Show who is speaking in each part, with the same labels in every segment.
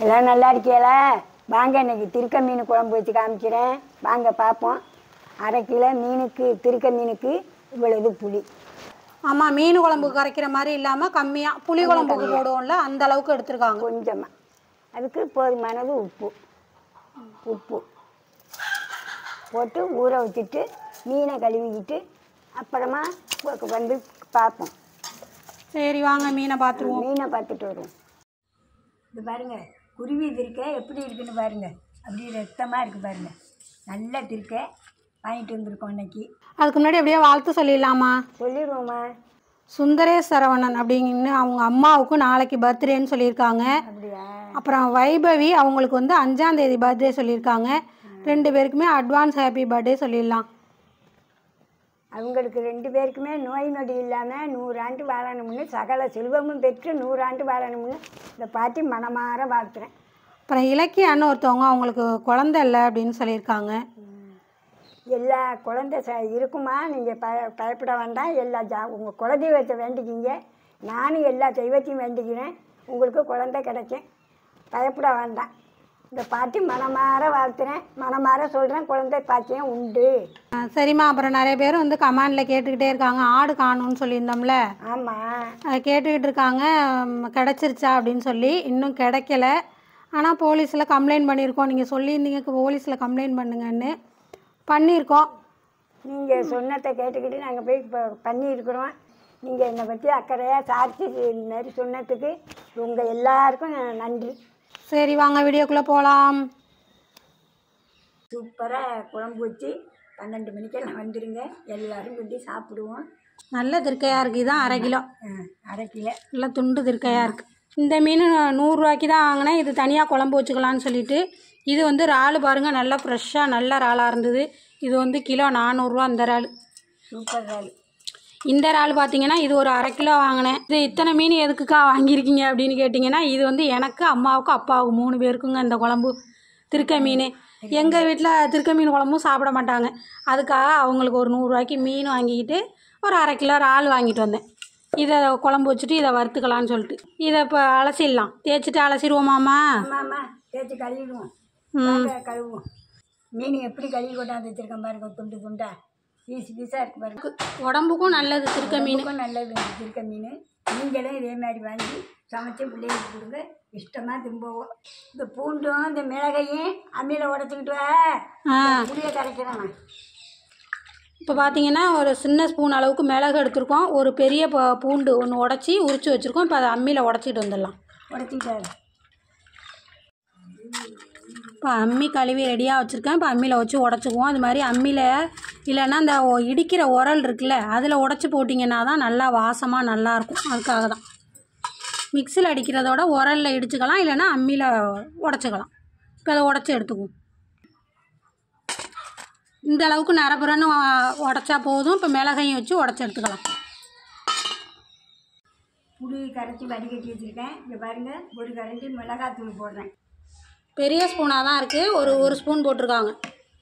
Speaker 1: எல்லாம் நல்லா இருக்கீங்களா வாங்க இன்னைக்கு திருக்க மீன் குழம்பு வச்சு காமிக்கிறேன் வாங்க பார்ப்போம் அரை கிலோ மீனுக்கு திருக்க மீனுக்கு இவ்வளவு புளி
Speaker 2: ஆமாம் மீன் குழம்புக்கு கரைக்கிற மாதிரி இல்லாமல் கம்மியாக புளி குழம்புக்கு போடுவோம்ல அந்த அளவுக்கு எடுத்திருக்காங்க
Speaker 1: கொஞ்சமாக அதுக்கு போதுமானது உப்பு உப்பு போட்டு ஊற வச்சுட்டு மீனை கழுவிக்கிட்டு அப்புறமா வ- வந்து பார்ப்போம்
Speaker 2: சரி வாங்க மீனை பார்த்துருவோம்
Speaker 1: மீனை பார்த்துட்டு வருவோம் இது பாருங்க குருவி திருக்க எப்படி இருக்குன்னு பாருங்க அப்படி ரத்தமாக இருக்குது பாருங்க நல்ல திருக்க வாங்கிட்டு வந்திருக்கோம் இன்னைக்கு
Speaker 2: அதுக்கு முன்னாடி அப்படியே வாழ்த்து சொல்லிடலாமா
Speaker 1: சொல்லிடுவோம்மா
Speaker 2: சுந்தரேஷ் சரவணன் அப்படிங்கன்னு அவங்க அம்மாவுக்கு நாளைக்கு பர்த்டேன்னு சொல்லியிருக்காங்க
Speaker 1: அப்படியா
Speaker 2: அப்புறம் வைபவி அவங்களுக்கு வந்து அஞ்சாம் தேதி பர்த்டே சொல்லியிருக்காங்க ரெண்டு பேருக்குமே அட்வான்ஸ் ஹாப்பி பர்த்டே சொல்லிடலாம்
Speaker 1: அவங்களுக்கு ரெண்டு பேருக்குமே நோய் நொடி இல்லாமல் நூறாண்டு வாழணும்னு சகல செல்வமும் பெற்று நூறாண்டு வாழணும்னு இந்த பாட்டி மனமாற வாழ்த்துறேன்
Speaker 2: அப்புறம் இலக்கியான்னு ஒருத்தவங்க அவங்களுக்கு குழந்தை இல்லை அப்படின்னு சொல்லியிருக்காங்க
Speaker 1: எல்லா குழந்தை ச இருக்குமா நீங்கள் ப பயப்பட வேண்டாம் எல்லா ஜா உங்கள் குலதெய்வத்தை வேண்டிக்கிங்க நானும் எல்லா தெய்வத்தையும் வேண்டிக்கிறேன் உங்களுக்கு குழந்தை கிடைக்கும் பயப்பட வேண்டாம் இந்த பாட்டி மனமாற வாழ்த்துறேன் மனமாற சொல்கிறேன் குழந்தை பாக்கியம் உண்டு
Speaker 2: ஆ, சரிம்மா அப்புறம் நிறைய பேர் வந்து கமாண்டில் கேட்டுக்கிட்டே இருக்காங்க ஆடு காணும்னு சொல்லியிருந்தோம்ல
Speaker 1: ஆமாம்
Speaker 2: அது கேட்டுக்கிட்டு இருக்காங்க ம், கிடைச்சிருச்சா அப்படின்னு சொல்லி இன்னும் கிடைக்கல ஆனால் போலீஸில் கம்ப்ளைண்ட் பண்ணியிருக்கோம் நீங்கள் சொல்லியிருந்தீங்க போலீஸில் கம்ப்ளைண்ட் பண்ணுங்கன்னு பண்ணியிருக்கோம்
Speaker 1: நீங்கள் சொன்னதை கேட்டுக்கிட்டு நாங்கள் போய் இப்போ பண்ணியிருக்கிறோம் நீங்கள் என்னை பற்றி அக்கறையாக சார்த்தி இந்த மாதிரி சொன்னதுக்கு உங்கள் எல்லாருக்கும் நான் நன்றி
Speaker 2: சரி வாங்க வீடியோக்குள்ளே போகலாம்
Speaker 1: சூப்பராக குழம்பு வச்சு பன்னெண்டு மணிக்கெல்லாம் வந்துடுங்க எல்லாரும் கொண்டு சாப்பிடுவோம்
Speaker 2: நல்ல திருக்கையாக இருக்குது இதுதான் அரை கிலோ
Speaker 1: ஆ, அரை கிலோ
Speaker 2: நல்லா துண்டு திருக்கையாக இருக்குது இந்த மீன் நூறுரூவாய்க்கு தான் வாங்கினேன் இது தனியாக குழம்பு வச்சுக்கலான்னு சொல்லிட்டு இது வந்து இறால் பாருங்கள் நல்லா ஃப்ரெஷ்ஷாக நல்ல இறாலாக இருந்தது இது வந்து கிலோ நானூறுரூவா இந்த இறால்
Speaker 1: சூப்பர் ரால்
Speaker 2: இந்த இறால் பார்த்தீங்கன்னா இது ஒரு அரை கிலோ வாங்கினேன் இது இத்தனை மீன் எதுக்குக்கா வாங்கியிருக்கீங்க அப்படின்னு கேட்டிங்கன்னா இது வந்து எனக்கு அம்மாவுக்கு அப்பாவுக்கு மூணு பேருக்குங்க இந்த குழம்பு திருக்க மீன் எங்கள் வீட்டில் திருக்க மீன் குழம்பும் சாப்பிட மாட்டாங்க அதுக்காக அவங்களுக்கு ஒரு நூறுரூவாய்க்கு மீன் வாங்கிக்கிட்டு ஒரு அரை கிலோ இறால் வாங்கிட்டு வந்தேன் இதை குழம்பு வச்சுட்டு இதை வறுத்துக்கலான்னு சொல்லிட்டு இதை இப்போ அலசிடலாம் தேய்ச்சிட்டு அலசிடுவோமாம்மா
Speaker 1: ஆமாம்மா தேய்ச்சி கழுவிடுவோம்
Speaker 2: ம்
Speaker 1: வாங்க, கழுவுவோம் மீன் எப்படி கழுவி கொண்டாந்து வச்சுருக்கேன் பாருங்க துண்டு துண்டா பீஸ் பீஸாக இருக்கு பாருங்க
Speaker 2: உடம்புக்கும் நல்லது திருக்க மீன்
Speaker 1: மீனுக்கும் நல்லது இந்த இருக்க மீன் நீங்களும் இதே மாதிரி வாங்கி சமைச்சு பிள்ளைங்களுக்கு கொடுங்க இஷ்டமாக திரும்பவும் இந்த பூண்டும் இந்த மிளகையும் அம்மியில் உடச்சிக்கிட்டு வா
Speaker 2: ஆ
Speaker 1: புளியை கரைக்கிறேன் நான்
Speaker 2: இப்போ பார்த்தீங்கன்னா ஒரு சின்ன ஸ்பூன் அளவுக்கு மிளகு எடுத்திருக்கோம் ஒரு பெரிய ப- பூண்டு ஒன்று உடச்சி உரிச்சு வச்சுருக்கோம் இப்போ அதை அம்மியில் உடச்சிட்டு வந்துடலாம்
Speaker 1: உடச்சிக்கிட்டாரு
Speaker 2: இப்போ அம்மி கழுவி ரெடியாக வச்சுருக்கேன் இப்போ அம்மியில் வச்சு உடச்சிக்குவோம் அது மாதிரி அம்மியில் இல்லைன்னா இந்த ஒ- இடிக்கிற உரல் இருக்குல்ல அதில் உடச்சி போட்டிங்கன்னா தான் நல்லா வாசமாக நல்லாயிருக்கும் அதுக்காக தான் மிக்சியில் அடிக்கிறதோட உரலில் இடிச்சுக்கலாம் இல்லைன்னா அம்மியில் உடச்சிக்கலாம் இப்போ அதை உடச்சி எடுத்துக்குவோம் இந்த அளவுக்கு நரபுரன்னு உடச்சா போதும் இப்போ மிளகையும் வச்சு உடச்சி எடுத்துக்கலாம்
Speaker 1: புளி கரைச்சி வடிகட்டி வச்சுருக்கேன் இங்கே பாருங்கள் ஒரு கரண்டி மிளகாத்தூள் போடுறேன்
Speaker 2: பெரிய ஸ்பூனாக தான் இருக்குது ஒரு ஒரு ஸ்பூன் போட்டிருக்காங்க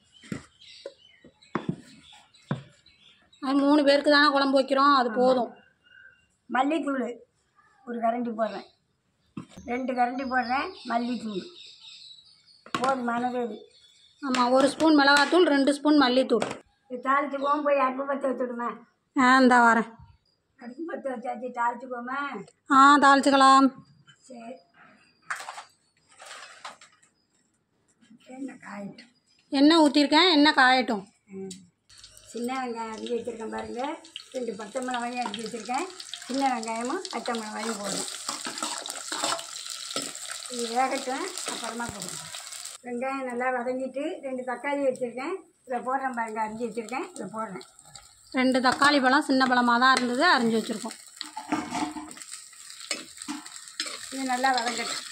Speaker 2: அது மூணு பேருக்கு தானே குழம்பு வைக்கிறோம் அது போதும்
Speaker 1: மல்லித்தூள் ஒரு கரண்டி போடுறேன் ரெண்டு கரண்டி போடுறேன் மல்லித்தூள் போதுமானது இது
Speaker 2: ஆமாம் ஒரு ஸ்பூன் மிளகாத்தூள் ரெண்டு ஸ்பூன் மல்லித்தூள்
Speaker 1: இது தாளிச்சுக்குவோம் போய் அடுப்பு பற்ற வச்சுடுமே
Speaker 2: ஆ இந்தா வரேன்
Speaker 1: அடுப்பு பற்ற வச்சாச்சு தாளிச்சுக்கோமா
Speaker 2: ஆ தாளிச்சுக்கலாம்
Speaker 1: சரி எண்ணெய் காயிட்டும்
Speaker 2: எண்ணெய் ஊற்றிருக்கேன் எண்ணெய் காயட்டும்
Speaker 1: ம். சின்ன வெங்காயம் அரிஞ்சு வச்சுருக்கேன் பாருங்கள் ரெண்டு பச்சை மிளகாயும் அரிஞ்சு வச்சுருக்கேன் சின்ன வெங்காயமும் பச்சை மிளகாயும் போடும் இது வேகட்டும் அப்புறமா போடுங்க வெங்காயம் நல்லா வதங்கிட்டு ரெண்டு தக்காளி வச்சுருக்கேன் இதை போடுறேன் பாருங்க அரிஞ்சு வச்சுருக்கேன் இதை போடுறேன்
Speaker 2: ரெண்டு தக்காளி பழம் சின்ன பழமாக தான் இருந்தது அரிஞ்சு வச்சுருக்கோம்
Speaker 1: இது நல்லா வதங்கட்டும்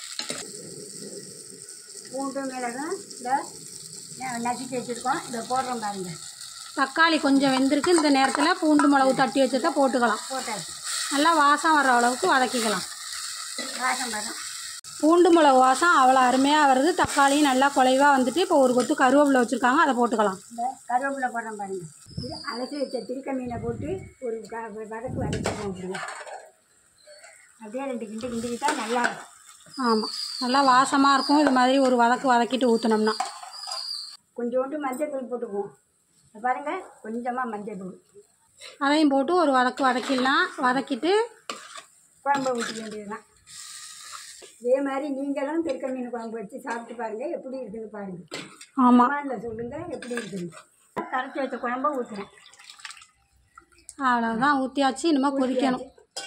Speaker 1: பூண்டும் மிளகும் இதை நசுக்கி வச்சுருக்கோம் இதை போடுறோம் பாருங்க
Speaker 2: தக்காளி கொஞ்சம் வெந்திருக்கு இந்த நேரத்தில் பூண்டு மிளகு தட்டி வச்சதை போட்டுக்கலாம்
Speaker 1: போட்டாச்சு
Speaker 2: நல்லா வாசம் வர அளவுக்கு வதக்கிக்கலாம்
Speaker 1: வாசம் வரும்
Speaker 2: பூண்டு மிளகு வாசம் அவ்வளோ அருமையாக வருது தக்காளியும் நல்லா குலைவாக வந்துட்டு இப்போ ஒரு கொத்து கருவேப்பிலை வச்சுருக்காங்க அதை போட்டுக்கலாம்
Speaker 1: இந்த கருவேப்பிலை போடுறோம் பாருங்க இது அலசி வச்ச திருக்க மீனை போட்டு ஒரு க- வதக்கு வதக்கிடுவோம் அப்படியே அப்படியே ரெண்டு கிண்டு கிண்டிக்கிட்டா நல்லா இருக்கும்
Speaker 2: ஆமாம் நல்லா வாசமாக இருக்கும் இது மாதிரி ஒரு வதக்கு வதக்கிட்டு ஊற்றினோம்னா
Speaker 1: கொஞ்சோண்டு மஞ்சள் தூள் போட்டுக்குவோம் இங்க பாருங்க கொஞ்சமாக மஞ்சள் தூள்
Speaker 2: அதையும் போட்டு ஒரு வதக்கு வதக்கிடலாம் வதக்கிட்டு
Speaker 1: குழம்பு ஊற்ற வேண்டியதுதான் இதே மாதிரி நீங்களும் திருக்க மீன் குழம்பு வச்சு சாப்பிட்டு பாருங்கள் எப்படி இருக்குன்னு பாருங்கள்
Speaker 2: ஆமாம்
Speaker 1: அம்மாவில் சொல்லுங்கள் எப்படி இருக்குன்னு கரைச்சி வச்ச குழம்ப ஊற்றுறேன்
Speaker 2: அவ்வளோதான் ஊற்றியாச்சு இனிமேல் கொதிக்கணும்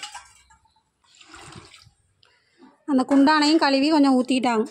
Speaker 2: அந்த குண்டானையும் கழுவி கொஞ்சம் ஊற்றிக்கிட்டாங்க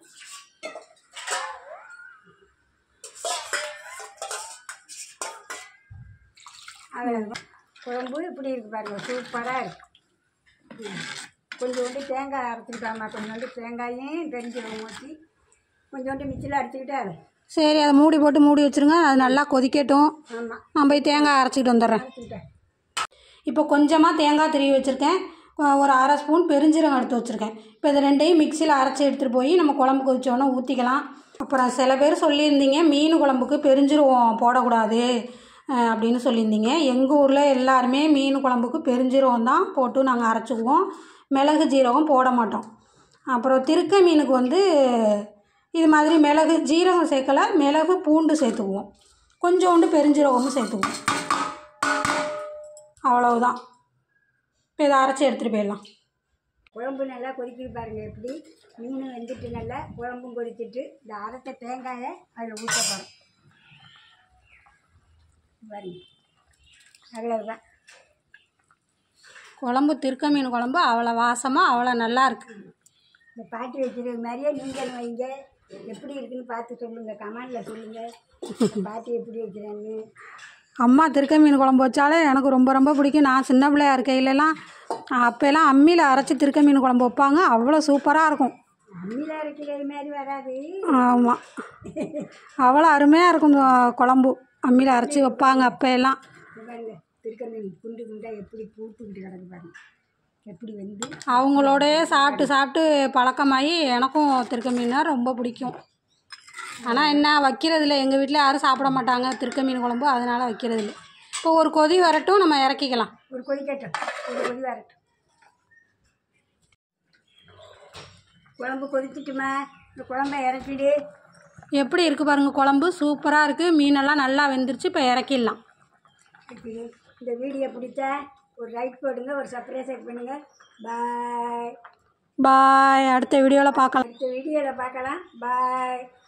Speaker 1: அவ்வளோதான் குழம்பு இப்படி இருக்கு பாருங்க சூப்பராக இருக்கு ம். கொஞ்சோண்டு தேங்காய் அரைச்சிக்கிட்டாமா கொஞ்சோண்டு தேங்காயும் பெருஞ்சீரகம் ஊற்றி கொஞ்சோண்டு மிச்சில் அரைச்சிக்கிட்டா
Speaker 2: சரி அதை மூடி போட்டு மூடி வச்சுருங்க அது நல்லா கொதிக்கட்டும்
Speaker 1: ஆமாம்
Speaker 2: நான் போய் தேங்காய் அரைச்சிக்கிட்டு வந்துடுறேன்
Speaker 1: அரைச்சிக்கிட்டேன்
Speaker 2: இப்போ கொஞ்சமாக தேங்காய் திருவி வச்சுருக்கேன் ஒரு அரை ஸ்பூன் பெருஞ்சீரகம் எடுத்து வச்சுருக்கேன் இப்போ இது ரெண்டையும் மிக்சியில் அரைச்சி எடுத்துகிட்டு போய் நம்ம குழம்பு கொதிச்சோன்னே ஊற்றிக்கலாம் அப்புறம் சில பேர் சொல்லியிருந்தீங்க மீன் குழம்புக்கு பெருஞ்சீரகம் போடக்கூடாது அஹ், அப்படின்னு சொல்லியிருந்தீங்க எங்கள் ஊரில் எல்லாருமே மீன் குழம்புக்கு பெருஞ்சீரகம் தான் போட்டு நாங்கள் அரைச்சிக்குவோம் மிளகு ஜீரகம் போட மாட்டோம் அப்புறம் திருக்க மீனுக்கு வந்து இது மாதிரி மிளகு ஜீரகம் சேர்க்கல மிளகு பூண்டு சேர்த்துக்குவோம் கொஞ்சோண்டு பெருஞ்சீரகமும் சேர்த்துக்குவோம் அவ்வளவுதான் இப்போ இதை அரைச்சி எடுத்துகிட்டு போயிடலாம்
Speaker 1: குழம்பு நல்லா கொதிக்கிட்டு பாருங்க எப்படி மீன் வெந்துட்டு நல்லா குழம்பும் கொதிச்சிட்டு இந்த அரைச்ச தேங்காயை அதில் ஊற்ற போகிறோம் பாருங்க அவ்வளவுதான்
Speaker 2: குழம்பு திருக்க மீன் குழம்பு அவ்வளோ வாசமாக அவ்வளோ நல்லா இருக்கு
Speaker 1: இந்த பாட்டி வைக்கிறது மாதிரியே நீங்களும் வைங்க எப்படி இருக்குன்னு பார்த்து சொல்லுங்கள் கமெண்டில் சொல்லுங்கள் பாட்டி எப்படி வைக்கிறேன்னு
Speaker 2: அம்மா திருக்க மீன் குழம்பு வச்சாலே எனக்கு ரொம்ப ரொம்ப பிடிக்கும் நான் சின்ன பிள்ளையா இருக்கையிலலாம் அப்போல்லாம் அம்மியில் அரைச்சி திருக்க மீன் குழம்பு வைப்பாங்க அவ்வளோ சூப்பராக இருக்கும்
Speaker 1: அம்மியில் அரைக்கிறது மாதிரி வராது
Speaker 2: ஆமாம் அவ்வளோ அருமையாக இருக்கும் இந்த குழம்பு அம்மியில் அரைச்சி வைப்பாங்க அப்போயெல்லாம்
Speaker 1: இங்க பாருங்க திருக்க மீன் குண்டு குண்டாக எப்படி பூத்துக்கிட்டு கிடக்கு பாருங்க எப்படி வந்து
Speaker 2: அவங்களோடயே சாப்பிட்டு சாப்பிட்டு பழக்கமாகி எனக்கும் திருக்க மீன்னா ரொம்ப பிடிக்கும் ஆனால் என்ன வைக்கிறதில்ல எங்கள் வீட்டில் யாரும் சாப்பிட மாட்டாங்க திருக்க மீன் குழம்பு அதனால் வைக்கிறதில்ல இப்போ ஒரு கொதி வரட்டும் நம்ம இறக்கிக்கலாம்
Speaker 1: ஒரு கொதிக்கட்டும் ஒரு கொதி வரட்டும் குழம்பு கொதிச்சிட்டுமா இந்த குழம்ப இறக்கிடு
Speaker 2: எப்படி இருக்குது பாருங்கள் குழம்பு சூப்பராக இருக்குது மீனெல்லாம் நல்லா வெந்துருச்சு இப்போ இறக்கிடலாம்
Speaker 1: இறக்கிடு. இந்த வீடியோ பிடிச்சா ஒரு லைக் போடுங்க ஒரு சப்ஸ்கிரைப் பண்ணுங்க பாய்
Speaker 2: பாய் அடுத்த வீடியோவில் பார்க்கலாம்
Speaker 1: அடுத்த வீடியோவில் பார்க்கலாம் பாய்